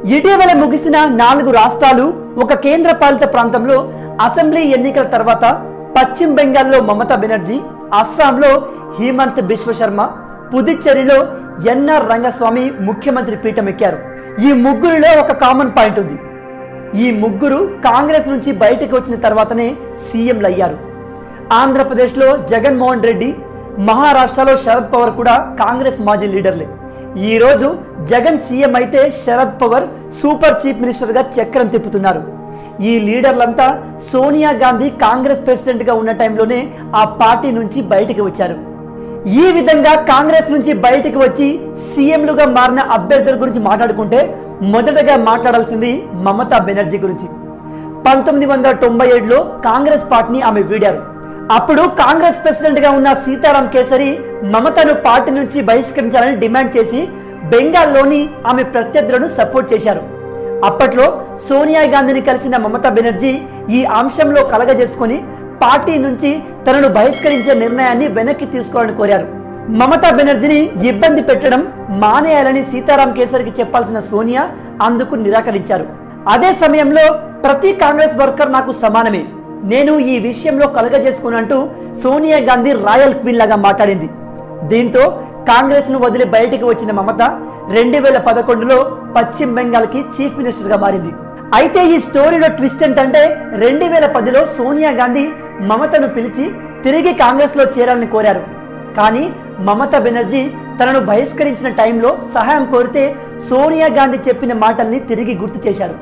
ఇటీవల ముగిసిన నాలుగు రాష్ట్రాలు ఒక కేంద్ర పాలిత ప్రాంతంలో అసెంబ్లీ ఎన్నికల తర్వాత పశ్చిమ బెంగాల్లో మమతా బెనర్జీ అస్సాంలో హేమంత్ బిశ్వ శర్మ పుదుచ్చేరిలో ఎన్ఆర్ రంగస్వామి ముఖ్యమంత్రి పీఠం ఎక్కారు ఈ ముగ్గురిలో ఒక కామన్ పాయింట్ ఉంది ఈ ముగ్గురు కాంగ్రెస్ నుంచి బయటకు వచ్చిన తర్వాతనే సీఎంలు అయ్యారు ఆంధ్రప్రదేశ్లో జగన్మోహన్ రెడ్డి మహారాష్ట్రలో శరద్ పవార్ కూడా కాంగ్రెస్ మాజీ లీడర్లే ఈ రోజు జగన్ సీఎం అయితే శరద్ పవార్ సూపర్ చీఫ్ మినిస్టర్గా చక్రం తిప్పుతున్నారు ఈ లీడర్లంతా సోనియా గాంధీ కాంగ్రెస్ ప్రెసిడెంట్గా ఉన్న టైంలోనే ఆ పార్టీ నుంచి బయటికి వచ్చారు ఈ విధంగా కాంగ్రెస్ నుంచి బయటికి వచ్చి సీఎంలుగా మారిన అభ్యర్థుల గురించి మాట్లాడుకుంటే మొదటగా మాట్లాడాల్సింది మమతా బెనర్జీ గురించి పంతొమ్మిది వందల తొంభై ఏడులో కాంగ్రెస్ పార్టీని ఆమె వీడారు అప్పుడు కాంగ్రెస్ ప్రెసిడెంట్ గా ఉన్న సీతారాం కేసరి మమతను పార్టీ నుంచి బహిష్కరించాలని డిమాండ్ చేసి బెంగాల్లోని ఆమె ప్రత్యర్థులను సపోర్ట్ చేశారు అప్పట్లో సోనియా గాంధీని కలిసిన మమతా బెనర్జీ ఈ అంశంలో కలగజేసుకొని పార్టీ నుంచి తనను బహిష్కరించే నిర్ణయాన్ని వెనక్కి తీసుకోవాలని కోరారు మమతా బెనర్జీని ఇబ్బంది పెట్టడం మానేయాలని సీతారాం కేసరికి చెప్పాల్సిన సోనియా అందుకు నిరాకరించారు అదే సమయంలో ప్రతి కాంగ్రెస్ వర్కర్ నాకు సమానమే నేను ఈ విషయంలో కలగజేసుకున్నట్టు సోనియా గాంధీ రాయల్ క్వీన్ లాగా మాట్లాడింది దీంతో కాంగ్రెస్ ను వదిలి బయటికి వచ్చిన మమత రెండు వేల పదకొండులో పశ్చిమ బెంగాల్ కి చీఫ్ మినిస్టర్ గా మారింది అయితే ఈ స్టోరీలో ట్విస్ట్ ఏంటంటే రెండు వేల పదిలో సోనియా గాంధీ మమతను పిలిచి తిరిగి కాంగ్రెస్ లో చేరాలని కోరారు కానీ మమతా బెనర్జీ తనను బహిష్కరించిన టైంలో సహాయం కోరితే సోనియా గాంధీ చెప్పిన మాటల్ని తిరిగి గుర్తు చేశారు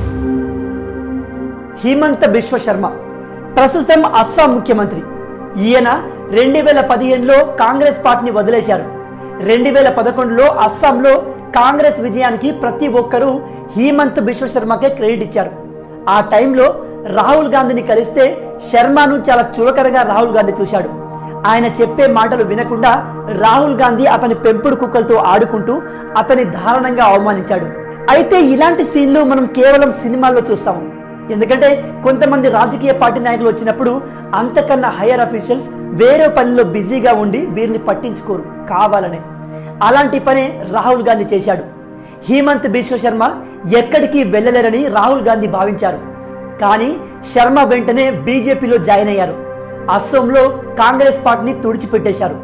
హిమంత బిశ్వ శర్మ ప్రస్తుతం అస్సాం ముఖ్యమంత్రి ఈయన రెండు వేల పదిహేనులో కాంగ్రెస్ పార్టీని వదిలేశారు రెండు వేల పదకొండులో అస్సాంలో కాంగ్రెస్ విజయానికి ప్రతి ఒక్కరూ హీమంత్ బిశ్వ శర్మకే క్రెడిట్ ఇచ్చారు ఆ టైంలో రాహుల్ గాంధీని కలిస్తే శర్మను చాలా చులకరగా రాహుల్ గాంధీ చూశాడు ఆయన చెప్పే మాటలు వినకుండా రాహుల్ గాంధీ అతని పెంపుడు కుక్కలతో ఆడుకుంటూ అతని దారుణంగా అవమానించాడు అయితే ఇలాంటి సీన్లు మనం కేవలం సినిమాల్లో చూస్తాము ఎందుకంటే కొంతమంది రాజకీయ పార్టీ నాయకులు వచ్చినప్పుడు అంతకన్నా హైయర్ అఫీషియల్స్ వేరే పనిలో బిజీగా ఉండి వీరిని పట్టించుకోరు కావాలనే అలాంటి పనే రాహుల్ గాంధీ చేశాడు హేమంత్ బిశ్వ శర్మ ఎక్కడికి వెళ్ళలేరని రాహుల్ గాంధీ భావించారు కానీ శర్మ వెంటనే బీజేపీలో జాయిన్ అయ్యారు అస్సోంలో కాంగ్రెస్ పార్టీని తుడిచిపెట్టేశారు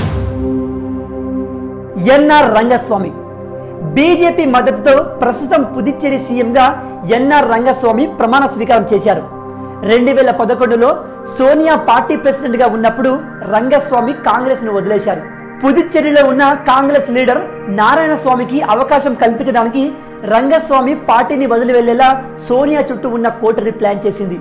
ఎన్ఆర్ రంగస్వామి బీజేపీ మద్దతుతో ప్రస్తుతం పుదుచ్చేరి సీఎంగా ఎన్ఆర్ రంగస్వామి ప్రమాణ స్వీకారం చేశారు రెండు వేల పదకొండులో సోనియా పార్టీ ప్రెసిడెంట్ గా ఉన్నప్పుడు రంగస్వామి కాంగ్రెస్ ను వదిలేశారు పుదుచ్చేరిలో ఉన్న కాంగ్రెస్ లీడర్ నారాయణ స్వామికి అవకాశం కల్పించడానికి రంగస్వామి పార్టీని వదిలి వెళ్లేలా సోనియా చుట్టూ ఉన్న కోటరి ప్లాన్ చేసింది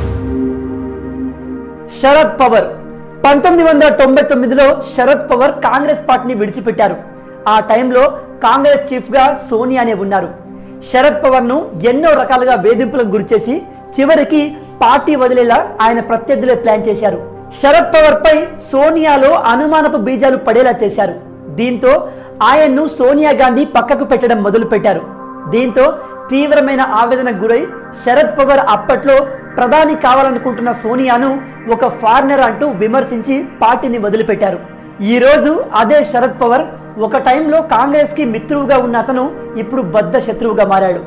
శరద్ పవర్ పంతొమ్మిది వందల తొంభై తొమ్మిదిలో శరద్ పవర్ కాంగ్రెస్ పార్టీని విడిచిపెట్టారు ఆ టైంలో కాంగ్రెస్ చీఫ్ గా సోనియానే ఉన్నారు శరద్ పవర్ ను ఎన్నో రకాలుగా వేధింపులకు గురిచేసి చివరికి పార్టీ వదిలేలా ఆయన ప్రత్యర్థులే ప్లాన్ చేశారు శరద్ పవర్ పై సోనియాలో అనుమానపు బీజాలు పడేలా చేశారు దీంతో ఆయన్ను సోనియా గాంధీ పక్కకు పెట్టడం మొదలు పెట్టారు దీంతో తీవ్రమైన ఆవేదనకు గురై శరద్ పవార్ అప్పట్లో ప్రధాని కావాలనుకుంటున్న సోనియాను ఒక ఫారినర్ అంటూ విమర్శించి పార్టీని వదిలిపెట్టారు ఈ రోజు అదే శరద్ పవార్ ఒక టైంలో కాంగ్రెస్ కి మిత్రువుగా ఉన్న అతను ఇప్పుడు బద్ద శత్రువుగా మారాడు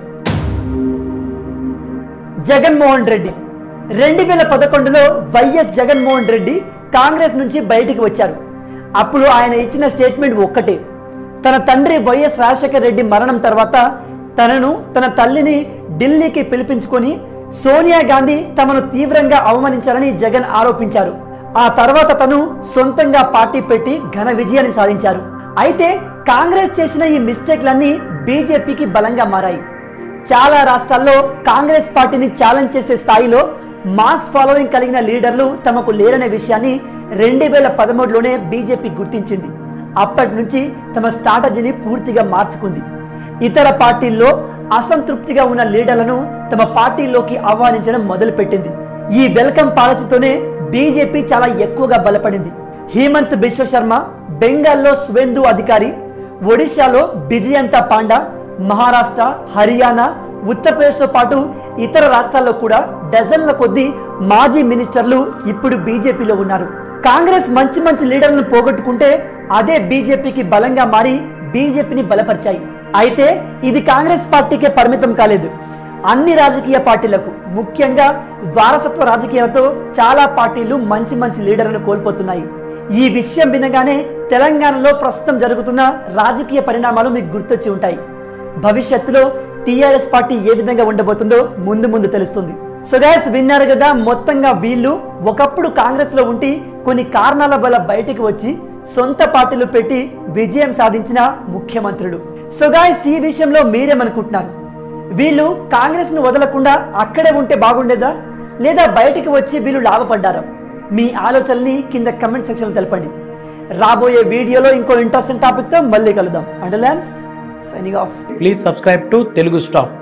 జగన్మోహన్ రెడ్డి రెండు వేల పదకొండులో వైఎస్ జగన్మోహన్ రెడ్డి కాంగ్రెస్ నుంచి బయటికి వచ్చారు అప్పుడు ఆయన ఇచ్చిన స్టేట్మెంట్ ఒక్కటే తన తండ్రి వైఎస్ రాజశేఖర రెడ్డి మరణం తర్వాత తనను తన తల్లిని ఢిల్లీకి పిలిపించుకొని సోనియా గాంధీ తమను తీవ్రంగా అవమానించారని జగన్ ఆరోపించారు ఆ తర్వాత తను సొంతంగా పార్టీ పెట్టి ఘన విజయాన్ని సాధించారు అయితే కాంగ్రెస్ చేసిన ఈ మిస్టేక్లన్నీ బీజేపీకి బలంగా మారాయి చాలా రాష్ట్రాల్లో కాంగ్రెస్ పార్టీని ఛాలెంజ్ చేసే స్థాయిలో మాస్ ఫాలోయింగ్ కలిగిన లీడర్లు తమకు లేరనే విషయాన్ని రెండు వేల పదమూడులోనే బీజేపీ గుర్తించింది అప్పటి నుంచి తమ స్ట్రాటజీని పూర్తిగా మార్చుకుంది ఇతర పార్టీల్లో అసంతృప్తిగా ఉన్న లీడర్లను తమ పార్టీలోకి ఆహ్వానించడం మొదలుపెట్టింది ఈ వెల్కమ్ పాలసీతోనే బీజేపీ చాలా ఎక్కువగా బలపడింది హేమంత్ బిశ్వ శర్మ బెంగాల్లో స్వేందు అధికారి ఒడిశాలో బిజయంత పాండా మహారాష్ట్ర హర్యానా ఉత్తరప్రదేశ్తో పాటు ఇతర రాష్ట్రాల్లో కూడా డజన్ల కొద్దీ మాజీ మినిస్టర్లు ఇప్పుడు బీజేపీలో ఉన్నారు కాంగ్రెస్ మంచి మంచి లీడర్లను పోగొట్టుకుంటే అదే బీజేపీకి బలంగా మారి బీజేపీని బలపరిచాయి అయితే ఇది కాంగ్రెస్ పార్టీకే పరిమితం కాలేదు అన్ని రాజకీయ పార్టీలకు ముఖ్యంగా వారసత్వ రాజకీయాలతో చాలా పార్టీలు మంచి మంచి లీడర్లను కోల్పోతున్నాయి ఈ విషయం వినగానే తెలంగాణలో ప్రస్తుతం జరుగుతున్న రాజకీయ పరిణామాలు మీకు గుర్తొచ్చి ఉంటాయి భవిష్యత్తులో టీఆర్ఎస్ పార్టీ ఏ విధంగా ఉండబోతుందో ముందు ముందు తెలుస్తుంది సో గైస్ విన్నారు కదా మొత్తంగా వీళ్ళు ఒకప్పుడు కాంగ్రెస్ లో ఉండి కొన్ని కారణాల వల్ల బయటికి వచ్చి సొంత పార్టీలు పెట్టి విజయం సాధించిన ముఖ్యమంత్రులు సో గాయస్ ఈ విషయంలో మీరేమనుకుంటున్నారు వీళ్ళు కాంగ్రెస్ ను వదలకుండా అక్కడే ఉంటే బాగుండేదా లేదా బయటికి వచ్చి వీళ్ళు లాభపడ్డారా మీ ఆలోచనల్ని కింద కమెంట్ సెక్షన్ తెలపండి రాబోయే వీడియోలో ఇంకో ఇంట్రెస్టింగ్ టాపిక్ తో మళ్ళీ కలుద్దాం అంటే signing off please subscribe to Telugu stop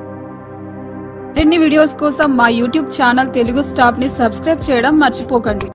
మరిన్ని వీడియోస్ కోసం మా యూట్యూబ్ ఛానల్ తెలుగు స్టాప్ ని సబ్స్క్రైబ్ చేయడం మర్చిపోకండి